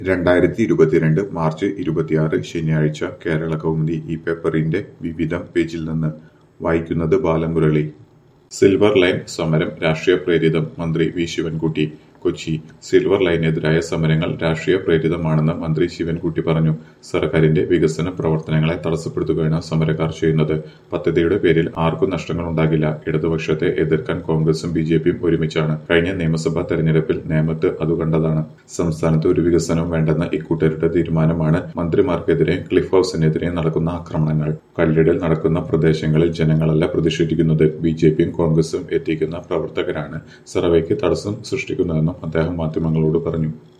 രണ്ടായിരത്തി ഇരുപത്തിരണ്ട് മാർച്ച് ഇരുപത്തിയാറ് ശനിയാഴ്ച കേരള കൗമുദി ഈ പേപ്പറിന്റെ വിവിധം പേജിൽ നിന്ന് വായിക്കുന്നത് ബാലമുരളി സിൽവർ ലൈൻ സമരം രാഷ്ട്രീയ പ്രേരിതം മന്ത്രി വി ശിവൻകുട്ടി കൊച്ചി സിൽവർ ലൈനെതിരായ സമരങ്ങൾ രാഷ്ട്രീയ പ്രേരിതമാണെന്ന് മന്ത്രി ശിവൻകുട്ടി പറഞ്ഞു സർക്കാരിന്റെ വികസന പ്രവർത്തനങ്ങളെ തടസ്സപ്പെടുത്തുകയാണ് സമരക്കാർ ചെയ്യുന്നത് പദ്ധതിയുടെ പേരിൽ ആർക്കും നഷ്ടങ്ങളുണ്ടാകില്ല ഇടതുപക്ഷത്തെ എതിർക്കാൻ കോൺഗ്രസും ബി ജെ പിയും ഒരുമിച്ചാണ് കഴിഞ്ഞ നിയമസഭാ തെരഞ്ഞെടുപ്പിൽ നേമത്ത് അതുകണ്ടതാണ് സംസ്ഥാനത്ത് ഒരു വികസനവും വേണ്ടെന്ന ഇക്കൂട്ടരുടെ തീരുമാനമാണ് മന്ത്രിമാർക്കെതിരെ ക്ലിഫ് ഹൌസിനെതിരെ നടക്കുന്ന ആക്രമണങ്ങൾ കല്ലിടൽ നടക്കുന്ന പ്രദേശങ്ങളിൽ ജനങ്ങളല്ല പ്രതിഷേധിക്കുന്നത് ബി ജെ പിയും കോൺഗ്രസും എത്തിക്കുന്ന പ്രവർത്തകരാണ് സർവേക്ക് തടസ്സം സൃഷ്ടിക്കുന്നതെന്നും അദ്ദേഹം മാധ്യമങ്ങളോട് പറഞ്ഞു